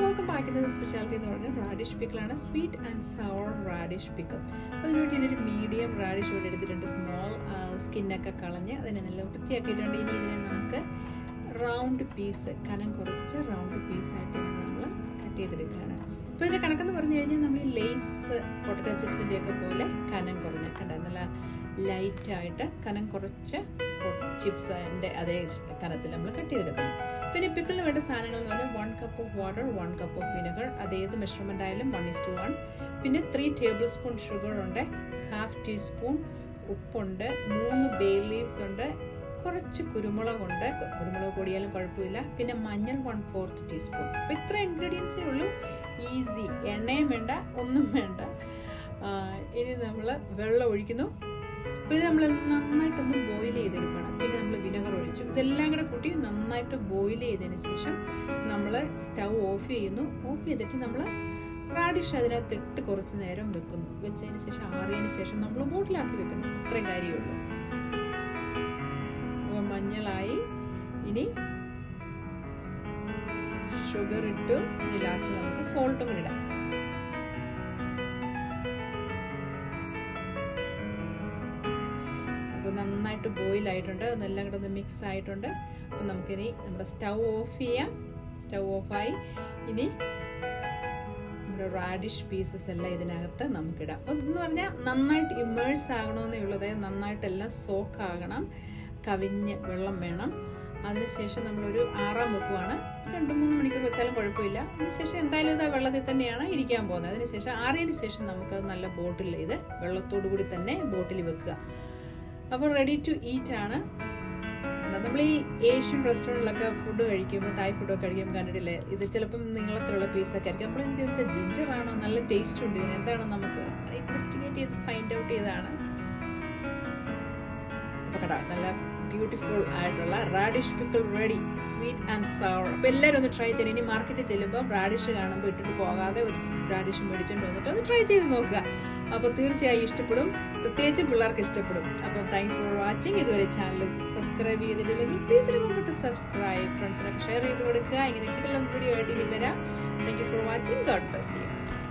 welcome back to speciality എന്ന് പറഞ്ഞാൽ radish പിക്കിളാണ് sweet and sour radish pickle അതിനുവേണ്ടി ഞാനൊരു മീഡിയം റാഡിഷ് ഇവിടെ എടുത്തിട്ടുണ്ട് സ്മോൾ സ്കിന്നൊക്കെ കളഞ്ഞ് അതിനെ നല്ല വൃത്തിയാക്കിയിട്ടുണ്ട് ഇനി ഇതിനെ നമുക്ക് റൗണ്ട് പീസ് കനം കുറച്ച് റൗണ്ട് പീസായിട്ട് ഇതിനെ നമ്മൾ കട്ട് ചെയ്തെടുക്കുകയാണ് അപ്പോൾ ഇതിൻ്റെ കണക്കെന്ന് പറഞ്ഞു കഴിഞ്ഞാൽ നമ്മൾ ഈ ലേസ് പൊട്ടറ്റോ ചിപ്സിൻ്റെ ഒക്കെ പോലെ കനം കുറഞ്ഞ കണ്ട നല്ല ലൈറ്റായിട്ട് കനം കുറച്ച് ചിപ്സിൻ്റെ അതേ കനത്തിൽ നമ്മൾ കട്ട് ചെയ്തെടുക്കണം പിന്നെ പിക്കിളിന് വേണ്ട സാധനങ്ങൾ എന്ന് പറഞ്ഞാൽ one cup of water one cup of vinegar അതേത് മെഷർമെൻ്റ് ആയാലും വൺ ഇസ് ടു വൺ പിന്നെ ത്രീ ടേബിൾ സ്പൂൺ ഷുഗർ ഉണ്ട് ഹാഫ് ടീസ്പൂൺ ഉപ്പുണ്ട് മൂന്ന് ബേ ലീവ്സ് ഉണ്ട് കുറച്ച് കുരുമുളകുണ്ട് കുരുമുളക് കൂടിയാലും കുഴപ്പമില്ല പിന്നെ മഞ്ഞൾ വൺ ഫോർത്ത് ടീസ്പൂൺ അപ്പോൾ ഇത്ര ഇൻഗ്രീഡിയൻസേ ഉള്ളൂ ഈസി എണ്ണയും വേണ്ട ഒന്നും വേണ്ട ഇനി നമ്മൾ വെള്ളം ഒഴിക്കുന്നു അപ്പോൾ ഇത് നമ്മൾ നന്നായിട്ടൊന്ന് ബോയിൽ ചെയ്തെടുക്കണം പിന്നെ നമ്മൾ വിനെഗർ ഒഴിച്ചു ഇതെല്ലാം കൂടെ കൂട്ടി നന്നായിട്ട് ബോയിൽ ചെയ്തതിന് ശേഷം നമ്മൾ സ്റ്റൗ ഓഫ് ചെയ്യുന്നു ഓഫ് ചെയ്തിട്ട് നമ്മൾ റാഡിഷ് അതിനകത്ത് ഇട്ട് കുറച്ച് നേരം വെക്കുന്നു വെച്ചതിന് ശേഷം ആറിയതിന് ശേഷം നമ്മൾ ബോട്ടിലാക്കി വെക്കുന്നു അത്രയും കാര്യമുള്ളൂ അപ്പോൾ മഞ്ഞളായി ഇനി ഷുഗർ ഇട്ടു ഇനി ലാസ്റ്റ് നമുക്ക് സോൾട്ടും കൂടി ഇടാം അപ്പോൾ നന്നായിട്ട് ബോയിൽ ആയിട്ടുണ്ട് അതെല്ലാം കൂടെ ഒന്ന് മിക്സ് ആയിട്ടുണ്ട് അപ്പോൾ നമുക്കിനി നമ്മുടെ സ്റ്റൗ ഓഫ് ചെയ്യാം സ്റ്റൗ ഓഫായി ഇനി നമ്മുടെ റാഡിഷ് പീസസ് എല്ലാം ഇതിനകത്ത് നമുക്കിടാം എന്ന് പറഞ്ഞാൽ നന്നായിട്ട് ഇമേഴ്സ് ആകണമെന്നേ ഉള്ളത് നന്നായിട്ടെല്ലാം സോക്ക് ആകണം കവിഞ്ഞ് വെള്ളം വേണം അതിനുശേഷം നമ്മളൊരു ആറാം വെക്കുവാണ് രണ്ട് മൂന്ന് മണിക്കൂർ വെച്ചാലും കുഴപ്പമില്ല അതിനുശേഷം എന്തായാലും ഇത് ആ വെള്ളത്തിൽ തന്നെയാണ് ഇരിക്കാൻ പോകുന്നത് അതിനുശേഷം ആറിയതിന് ശേഷം നമുക്ക് നല്ല ബോട്ടിൽ ഇത് വെള്ളത്തോടു കൂടി തന്നെ ബോട്ടിൽ വെക്കുക അപ്പോൾ റെഡി ടു ഈറ്റ് ആണ് നമ്മൾ ഈ ഏഷ്യൻ റെസ്റ്റോറൻറ്റിലൊക്കെ ഫുഡ് കഴിക്കുമ്പോൾ തായ് ഫുഡൊക്കെ കഴിക്കുമ്പോൾ കണ്ടിട്ടില്ലേ ഇത് ചിലപ്പം നീളത്തിലുള്ള പീസൊക്കെ ആയിരിക്കും നമ്മൾ എനിക്ക് എന്താ ജിഞ്ചറാണോ നല്ല ടേസ്റ്റ് ഉണ്ട് ഇതിന് എന്താണ് നമുക്ക് ഇൻവെസ്റ്റിഗേറ്റ് ചെയ്ത് ഫൈൻഡ് ഔട്ട് ചെയ്താണ് അപ്പോൾ കടാ നല്ല ബ്യൂട്ടിഫുൾ ആയിട്ടുള്ള radish pickle ready sweet and sour അപ്പോൾ എല്ലാവരും ഒന്ന് ട്രൈ ചെയ്യണം ഇനി മാർക്കറ്റിൽ ചെല്ലുമ്പോൾ റാഡിഷ് കാണുമ്പോൾ ഇട്ടിട്ട് പോകാതെ ഒരു റാഡിഷ് മേടിച്ചുകൊണ്ട് വന്നിട്ട് ഒന്ന് ട്രൈ ചെയ്ത് നോക്കുക അപ്പോൾ തീർച്ചയായും ഇഷ്ടപ്പെടും പ്രത്യേകിച്ചും പിള്ളേർക്ക് ഇഷ്ടപ്പെടും അപ്പോൾ താങ്ക്സ് ഫോർ വാച്ചിങ് ഇതുവരെ ചാനൽ സബ്സ്ക്രൈബ് ചെയ്തിട്ടില്ലെങ്കിൽ പ്ലീസ് റിമെമ്പർ ടു സബ്സ്ക്രൈബ് ഫ്രണ്ട്സിനൊക്കെ ഷെയർ ചെയ്ത് കൊടുക്കുക ഇങ്ങനെ കിട്ടുന്ന വീഡിയോ ആയിട്ട് ഇനി വരാം thank you for watching God bless U